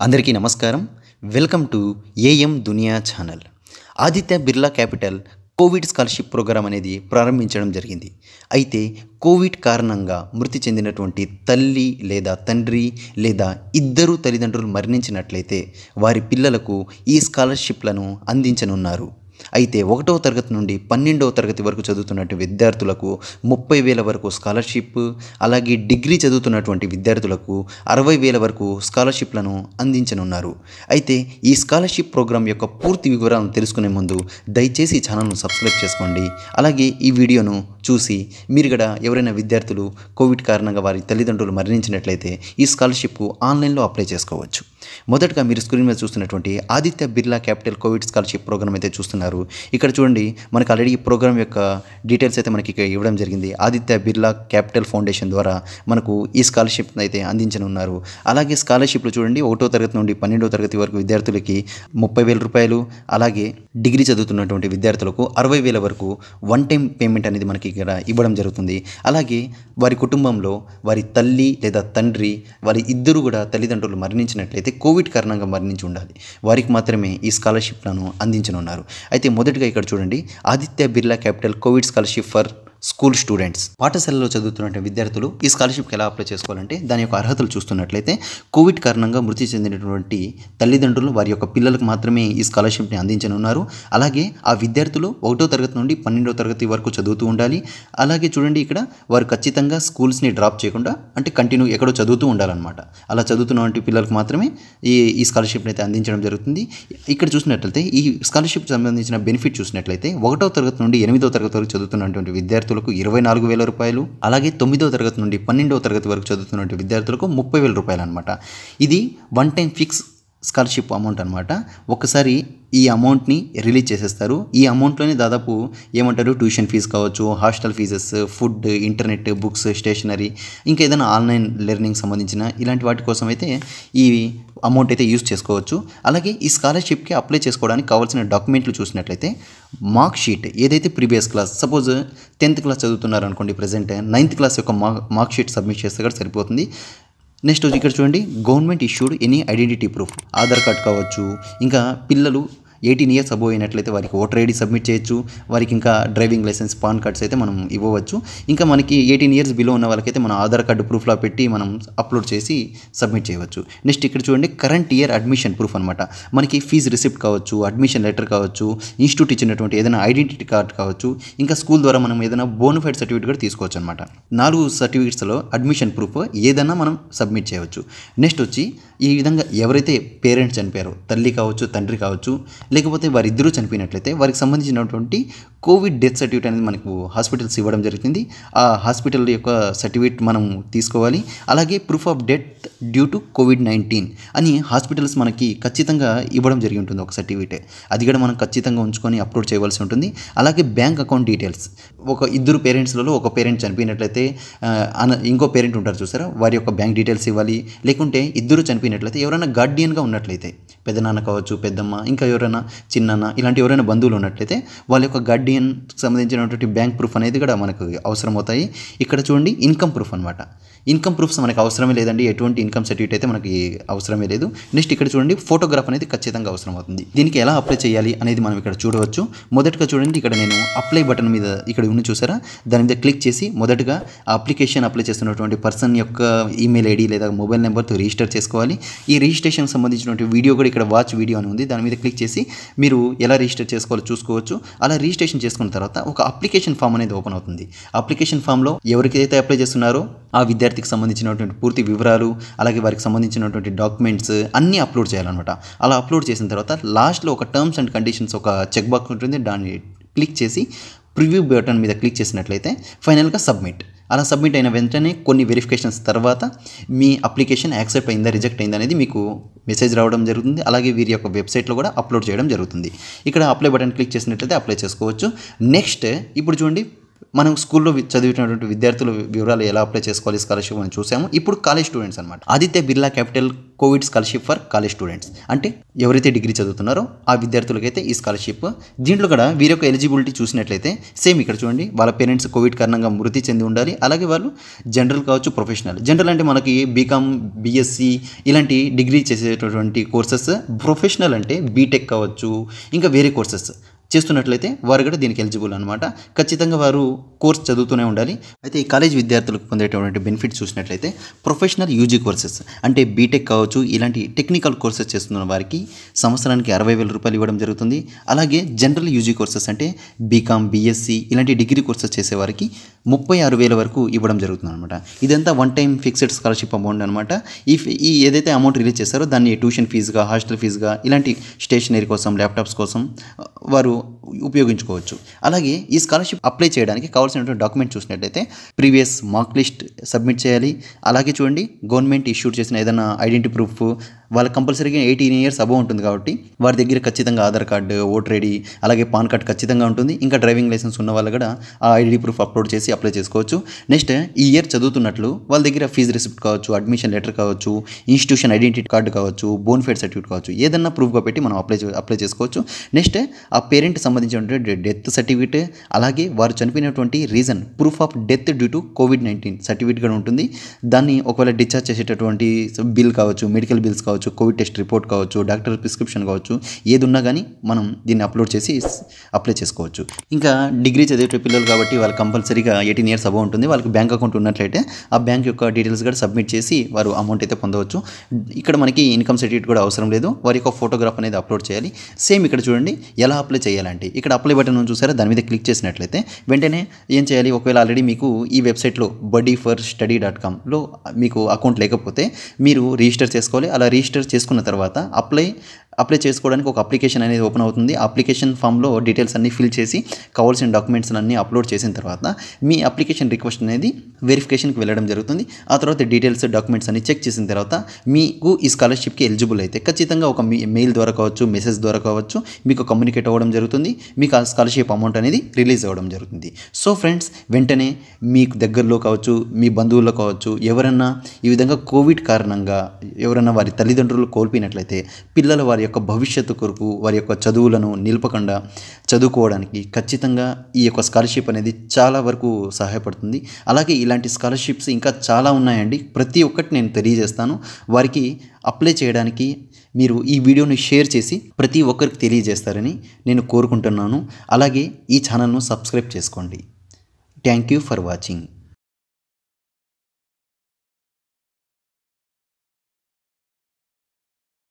అందరికీ నమస్కారం welcome to AM Duniya channel Aditya Birla capital Covid scholarship programme అనేది ప్రారంభించడం జరిగింది అయితే కోవిడ్ కారణంగా మృతి చెందినటువంటి తల్లి లేదా తండ్రి లేదా ఇద్దరు తల్లిదండ్రులు మరణించినట్లయితే వారి పిల్లలకు ఈ స్కాలర్షిప్లను అందించనున్నారు అయితే ఒకటవ తరగతి నుండి పన్నెండవ తరగతి వరకు చదువుతున్నటువంటి విద్యార్థులకు ముప్పై వేల వరకు స్కాలర్షిప్ అలాగే డిగ్రీ చదువుతున్నటువంటి విద్యార్థులకు అరవై వేల వరకు స్కాలర్షిప్లను అందించనున్నారు అయితే ఈ స్కాలర్షిప్ ప్రోగ్రాం యొక్క పూర్తి వివరాలను తెలుసుకునే ముందు దయచేసి ఈ ఛానల్ను సబ్స్క్రైబ్ చేసుకోండి అలాగే ఈ వీడియోను చూసి మీరు కూడా ఎవరైనా విద్యార్థులు కోవిడ్ కారణంగా వారి తల్లిదండ్రులు మరణించినట్లయితే ఈ స్కాలర్షిప్కు ఆన్లైన్లో అప్లై చేసుకోవచ్చు మొదటగా మీరు స్క్రీన్ మీద చూస్తున్నటువంటి Aditya Birla capital Covid scholarship programme అయితే చూస్తున్నారు ఇక్కడ చూడండి మనకు ఆల్రెడీ ఈ ప్రోగ్రామ్ యొక్క డీటెయిల్స్ అయితే మనకి ఇక్కడ ఇవ్వడం జరిగింది ఆదిత్య బిర్లా క్యాపిటల్ ఫౌండేషన్ ద్వారా మనకు ఈ స్కాలర్షిప్ అయితే అందించనున్నారు అలాగే స్కాలర్షిప్లు చూడండి ఒకటో తరగతి నుండి పన్నెండవ తరగతి వరకు విద్యార్థులకి ముప్పై వేల రూపాయలు అలాగే డిగ్రీ చదువుతున్నటువంటి విద్యార్థులకు అరవై వేల వరకు వన్ టైం పేమెంట్ అనేది మనకి ఇక్కడ ఇవ్వడం జరుగుతుంది అలాగే వారి కుటుంబంలో వారి తల్లి లేదా తండ్రి వారి ఇద్దరు కూడా తల్లిదండ్రులు మరణించినట్లయితే కోవిడ్ కారణంగా మరణించి ఉండాలి వారికి మాత్రమే ఈ స్కాలర్షిప్లను అందించనున్నారు అయితే మొదటగా ఇక్కడ చూడండి Aditya Birla capital Covid scholarship for school students పాఠశాలలో చదువుతున్న విద్యార్థులు ఈ స్కాలర్షిప్కి ఎలా అప్లై చేసుకోవాలంటే దాని యొక్క అర్హతలు చూస్తున్నట్లయితే కోవిడ్ కారణంగా మృతి చెందినటువంటి తల్లిదండ్రులు వారి యొక్క పిల్లలకు మాత్రమే ఈ స్కాలర్షిప్ని అందించనున్నారు అలాగే ఆ విద్యార్థులు ఒకటో తరగతి నుండి పన్నెండో తరగతి వరకు చదువుతూ ఉండాలి అలాగే చూడండి ఇక్కడ వారు ఖచ్చితంగా స్కూల్స్ని డ్రాప్ చేయకుండా అంటే కంటిన్యూ ఎక్కడో చదువుతూ ఉండాలన్నమాట అలా చదువుతున్నటువంటి పిల్లలకు మాత్రమే ఈ ఈ స్కాలర్షిప్ని అయితే అందించడం జరుగుతుంది ఇక్కడ చూసినట్లయితే ఈ స్కాలర్షిప్ సంబంధించిన బెనిఫిట్ చూసినట్లయితే ఒకటో తరగతి నుండి ఎనిమిదో తరగతి వరకు చదువుతున్నటువంటి విద్యార్థులకు ఇరవై నాలుగు వేల రూపాయలు అలాగే తొమ్మిదో తరగతి నుండి పన్నెండవ తరగతి వరకు చదువుతున్నటువంటి విద్యార్థులకు ముప్పై వేల రూపాయలు అనమాట ఇది one time fix scholarship amount అనమాట ఒకసారి ఈ అమౌంట్ని రిలీజ్ చేసేస్తారు ఈ అమౌంట్లోనే దాదాపు ఏమంటారు ట్యూషన్ ఫీజు కావచ్చు hostel fees food internet books stationery ఇంకా ఏదైనా ఆన్లైన్ లెర్నింగ్ సంబంధించిన ఇలాంటి వాటి కోసం అయితే ఈ అమౌంట్ అయితే యూస్ చేసుకోవచ్చు అలాగే ఈ స్కాలర్షిప్కి అప్లై చేసుకోవడానికి కావాల్సిన డాక్యుమెంట్లు చూసినట్లయితే మార్క్ షీట్ ఏదైతే previous class suppose tenth class చదువుతున్నారు అనుకోండి ప్రజెంట్ నైన్త్ క్లాస్ యొక్క మార్క్ మార్క్ షీట్ సబ్మిట్ చేస్తే కూడా సరిపోతుంది నెక్స్ట్ వచ్చి ఇక్కడ చూడండి government issued any identity proof Aadhaar card కావచ్చు ఇంకా పిల్లలు ఎయిటీన్ ఇయర్స్ అబోవ్ అయినట్లయితే వారికి ఓటర్ ఐడి సబ్మిట్ చేయొచ్చు వారికి ఇంకా డ్రైవింగ్ లైసెన్స్ పాన్ కార్డ్స్ అయితే మనం ఇవ్వవచ్చు ఇంకా మనకి ఎయిటీన్ ఇయర్స్ బిలో ఉన్న వాళ్ళకైతే మనం ఆధార్ కార్డు ప్రూఫ్లా పెట్టి మనం అప్లోడ్ చేసి సబ్మిట్ చేయవచ్చు నెక్స్ట్ ఇక్కడ చూడండి కరెంట్ ఇయర్ అడ్మిషన్ ప్రూఫ్ అనమాట మనకి ఫీజు రిసిప్ట్ కావచ్చు అడ్మిషన్ లెటర్ కావచ్చు ఇన్స్టిట్యూట్ ఇచ్చినటువంటి ఏదైనా ఐడెంటిటీ కార్డ్ కావచ్చు ఇంకా స్కూల్ ద్వారా మనం ఏదైనా బోనఫైడ్ సర్టిఫికేట్ కూడా తీసుకోవచ్చు అనమాట నాలుగు సర్టిఫికేట్స్లో అడ్మిషన్ ప్రూఫ్ ఏదైనా మనం సబ్మిట్ చేయవచ్చు నెక్స్ట్ వచ్చి ఈ విధంగా ఎవరైతే పేరెంట్స్ చనిపోయారో తల్లి కావచ్చు తండ్రి కావచ్చు లేకపోతే వారిద్దరూ చనిపోయినట్లయితే వారికి సంబంధించినటువంటి కోవిడ్ డెత్ సర్టిఫికేట్ అనేది మనకు హాస్పిటల్స్ ఇవ్వడం జరుగుతుంది ఆ హాస్పిటల్ యొక్క సర్టిఫికేట్ మనం తీసుకోవాలి అలాగే proof of death due to Covid nineteen అని హాస్పిటల్స్ మనకి ఖచ్చితంగా ఇవ్వడం జరిగి ఉంటుంది ఒక సర్టిఫికేట్ అది కూడా మనం ఖచ్చితంగా ఉంచుకొని అప్లోడ్ చేయవలసి ఉంటుంది అలాగే బ్యాంక్ అకౌంట్ డీటెయిల్స్ ఒక ఇద్దరు పేరెంట్స్లలో ఒక పేరెంట్ చనిపోయినట్లయితే ఆ, అన ఇంకో పేరెంట్ ఉంటారు చూసారా వారి యొక్క బ్యాంక్ డీటెయిల్స్ ఇవ్వాలి లేకుంటే ఇద్దరు చనిపోయినట్లయితే ఎవరైనా గార్డియన్గా ఉన్నట్లయితే పెద్దనాన్న కావచ్చు పెద్దమ్మ ఇంకా ఎవరైనా చిన్నన్న ఇలాంటి ఎవరైనా బంధువులు ఉన్నట్లయితే వాళ్ళ యొక్క గార్డియన్ సంబంధించినటువంటి బ్యాంక్ ప్రూఫ్ అనేది కూడా మనకు అవసరం అవుతాయి ఇక్కడ చూడండి ఇన్కమ్ ప్రూఫ్ అనమాట ఇన్కమ్ ప్రూఫ్స్ మనకు అవసరమే లేదండి ఎటువంటి ఇన్కమ్ సర్టిఫికేట్ అయితే మనకి అవసరమే లేదు నెక్స్ట్ ఇక్కడ చూడండి ఫోటోగ్రాఫ్ అనేది ఖచ్చితంగా అవసరం అవుతుంది దీనికి ఎలా అప్లై చేయాలి అనేది మనం ఇక్కడ చూడవచ్చు మొదటగా చూడండి ఇక్కడ నేను అప్లై బటన్ మీద ఇక్కడ ఉన్న చూసారా దాని మీద క్లిక్ చేసి మొదటగా ఆ అప్లికేషన్ అప్లై చేస్తున్నటువంటి పర్సన్ యొక్క ఈమెయిల్ ఐడి లేదా మొబైల్ నెంబర్తో రిజిస్టర్ చేసుకోవాలి ఈ రిజిస్ట్రేషన్ సంబంధించినటువంటి వీడియో కూడా ఇక్కడ వాచ్ వీడియో అని ఉంది దాని మీద క్లిక్ చేసి మీరు ఎలా రిజిస్టర్ చేసుకోవాలో చూసుకోవచ్చు అలా రిజిస్ట్రేషన్ చేసుకున్న తర్వాత ఒక అప్లికేషన్ ఫామ్ అనేది ఓపెన్ అవుతుంది అప్లికేషన్ ఫామ్లో ఎవరికైతే అప్లై చేస్తున్నారో ఆ విద్యార్థికి సంబంధించినటువంటి పూర్తి వివరాలు అలాగే వారికి సంబంధించినటువంటి డాక్యుమెంట్స్ అన్నీ అప్లోడ్ చేయాలన్నమాట అలా అప్లోడ్ చేసిన తర్వాత లాస్ట్లో ఒక టర్మ్స్ అండ్ కండిషన్స్ ఒక చెక్ బాక్స్ ఉంటుంది దాన్ని క్లిక్ చేసి ప్రివ్యూ బటన్ మీద క్లిక్ చేసినట్లయితే ఫైనల్గా సబ్మిట్ అలా సబ్మిట్ అయిన వెంటనే కొన్ని వెరిఫికేషన్స్ తర్వాత మీ అప్లికేషన్ యాక్సెప్ట్ అయిందా రిజెక్ట్ అయిందా అనేది మీకు మెసేజ్ రావడం జరుగుతుంది అలాగే వీరి యొక్క వెబ్సైట్లో కూడా అప్లోడ్ చేయడం జరుగుతుంది ఇక్కడ అప్లై బటన్ క్లిక్ చేసినట్లయితే అప్లై చేసుకోవచ్చు నెక్స్ట్ ఇప్పుడు చూడండి మనం స్కూల్లో వి- చదివినటువంటి విద్యార్థుల వివరాలు ఎలా అప్లై చేసుకోవాలి స్కాలర్షిప్ అని చూసాము ఇప్పుడు కాలేజ్ స్టూడెంట్స్ అనమాట Aditya Birla capital Covid scholarship for college students అంటే ఎవరైతే డిగ్రీ చదువుతున్నారో ఆ విద్యార్థులకైతే ఈ స్కాలర్షిప్ దీంట్లో కూడా వీరి యొక్క ఎలిజిబిలిటీ చూసినట్లయితే సేమ్ ఇక్కడ చూడండి వాళ్ళ పేరెంట్స్ కోవిడ్ కారణంగా మృతి చెంది ఉండాలి అలాగే వాళ్ళు జనరల్ కావచ్చు ప్రొఫెషనల్ జనరల్ అంటే మనకి బీకామ్ బీఎస్సీ ఇలాంటి డిగ్రీ చేసేటటువంటి కోర్సెస్ ప్రొఫెషనల్ అంటే బీటెక్ కావచ్చు ఇంకా వేరే కోర్సెస్ చేస్తున్నట్లయితే వారు కూడా దీనికి ఎలిజిబుల్ అనమాట ఖచ్చితంగా వారు కోర్స్ చదువుతూనే ఉండాలి అయితే ఈ కాలేజ్ విద్యార్థులకు పొందేటటువంటి బెనిఫిట్ చూసినట్లయితే ప్రొఫెషనల్ యూజీ కోర్సెస్ అంటే బీటెక్ కావచ్చు ఇలాంటి టెక్నికల్ కోర్సెస్ చేస్తున్న వారికి సంవత్సరానికి అరవై వేల రూపాయలు ఇవ్వడం జరుగుతుంది అలాగే జనరల్ యూజీ కోర్సెస్ అంటే బీకామ్ బీఎస్సీ ఇలాంటి డిగ్రీ కోర్సెస్ చేసే వారికి ముప్పై ఆరు వేల వరకు ఇవ్వడం జరుగుతుంది అనమాట ఇదంతా one time fixed scholarship amount అనమాట ఈ ఫీ- ఈ ఏదైతే అమౌంట్ రిలీజ్ చేస్తారో దాన్ని ట్యూషన్ ఫీజుగా హాస్టల్ ఫీజుగా ఇలాంటి స్టేషనరీ కోసం ల్యాప్టాప్స్ కోసం ఆ, వారు ఉపయోగించుకోవచ్చు అలాగే ఈ స్కాలర్షిప్ అప్లై చేయడానికి కావాల్సినటువంటి డాక్యుమెంట్ చూసినట్లయితే ప్రీవియస్ మార్క్ లిస్ట్ సబ్మిట్ చేయాలి అలాగే చూడండి గవర్నమెంట్ ఇష్యూ చేసిన ఏదైనా ఐడెంటిటీ ప్రూఫ్ వాళ్ళకి కంపల్సరీగా ఎయిటీన్ ఇయర్స్ అబవ్ ఉంటుంది కాబట్టి వారి దగ్గర ఖచ్చితంగా ఆధార్ కార్డు ఓటర్ ఐడి అలాగే పాన్ కార్డ్ ఖచ్చితంగా ఉంటుంది ఇంకా డ్రైవింగ్ లైసెన్స్ ఉన్న వాళ్ళు కూడా ఆ ఐడి ప్రూఫ్ అప్లోడ్ చేసి అప్లై చేసుకోవచ్చు నెక్స్ట్ ఈ ఇయర్ చదువుతున్నట్లు వాళ్ళ దగ్గర ఫీజు రిసిప్ట్ కావచ్చు అడ్మిషన్ లెటర్ కావచ్చు ఇన్స్టిట్యూషన్ ఐడెంటిటీ కార్డు కావచ్చు బోన్ఫైడ్ సర్టిఫికేట్ కావచ్చు ఏదన్నా ప్రూఫ్గా పెట్టి మనం అప్లై చే- అప్లై చేసుకోవచ్చు నెక్స్ట్ ఆ పేరెంట్ సంబంధించినటువంటి డెత్ సర్టిఫికేట్ అలాగే వారు చనిపోయినటువంటి reason proof of death due to Covid nineteen certificate కూడా ఉంటుంది దాన్ని ఒకవేళ డిశ్చార్జ్ చేసేటటువంటి బిల్ కావచ్చు మెడికల్ బిల్స్ కావచ్చు కోవిడ్ టెస్ట్ రిపోర్ట్ కావచ్చు డాక్టర్ ప్రిస్క్రిప్షన్ కావచ్చు ఏది ఉన్నా కానీ మనం దీన్ని అప్లోడ్ చేసి అప్లై చేసుకోవచ్చు ఇంకా డిగ్రీ చదివే పిల్లలు కాబట్టి వాళ్ళకి కంపల్సరీగా ఎయిటీన్ ఇయర్స్ అబౌ ఉంటుంది వాళ్ళకి బ్యాంక్ అకౌంట్ ఉన్నట్లయితే ఆ బ్యాంక్ యొక్క డీటెయిల్స్ కూడా సబ్మిట్ చేసి వారు అమౌంట్ అయితే పొందవచ్చు ఇక్కడ మనకి ఇన్కమ్ సర్టిఫికేట్ కూడా అవసరం లేదు వారి యొక్క ఫోటోగ్రాఫ్ అనేది అప్లోడ్ చేయాలి సేమ్ ఇక్కడ చూడండి ఎలా అప్లై చేయాలంటే ఇక్కడ అప్లై బటన్ ఉంది చూసారా దాని మీద క్లిక్ చేసినట్లయితే వెంటనే ఏం చేయాలి ఒకవేళ ఆల్రెడీ మీకు ఈ వెబ్సైట్లో బడీ ఫర్ స్టడీ డాట్ కామ్లో మీకు అకౌంట్ లేకపోతే మీరు రిజిస్టర్ చేసుకోవాలి అలా రిజిస్టర్ చేసుకున్న తర్వాత అప్లై అప్లై చేసుకోవడానికి ఒక అప్లికేషన్ అనేది ఓపెన్ అవుతుంది ఆ అప్లికేషన్ ఫామ్లో డీటెయిల్స్ అన్ని ఫిల్ చేసి కావాల్సిన డాక్యుమెంట్స్ అన్ని అప్లోడ్ చేసిన తర్వాత మీ అప్లికేషన్ రిక్వెస్ట్ అనేది వెరిఫికేషన్కి వెళ్ళడం జరుగుతుంది ఆ తర్వాత డీటెయిల్స్ డాక్యుమెంట్స్ అన్ని చెక్ చేసిన తర్వాత మీకు ఈ స్కాలర్షిప్కి ఎలిజిబుల్ అయితే ఖచ్చితంగా ఒక మీ మెయిల్ ద్వారా కావచ్చు మెసేజ్ ద్వారా కావచ్చు మీకు కమ్యూనికేట్ అవ్వడం జరుగుతుంది మీకు ఆ స్కాలర్షిప్ అమౌంట్ అనేది రిలీజ్ అవ్వడం జరుగుతుంది సో ఫ్రెండ్స్ వెంటనే మీకు దగ్గరలో కావచ్చు మీ బంధువుల్లో కావచ్చు ఎవరన్నా ఈ విధంగా కోవిడ్ కారణంగా ఎవరైనా వారి తల్లిదండ్రులు కోల్పోయినట్లయితే పిల్లల వారి యొక్క భవిష్యత్తు కొరకు వారి యొక్క చదువులను నిలపకుండా చదువుకోవడానికి ఖచ్చితంగా ఈ యొక్క స్కాలర్షిప్ అనేది చాలా వరకు సహాయపడుతుంది అలాగే ఇలాంటి స్కాలర్షిప్స్ ఇంకా చాలా ఉన్నాయండి ప్రతి ఒక్కటి నేను తెలియజేస్తాను వారికి అప్లై చేయడానికి మీరు ఈ వీడియోని షేర్ చేసి ప్రతి ఒక్కరికి తెలియజేస్తారని నేను కోరుకుంటున్నాను అలాగే ఈ ఛానల్ను సబ్స్క్రైబ్ చేసుకోండి థ్యాంక్ యూ ఫర్ వాచింగ్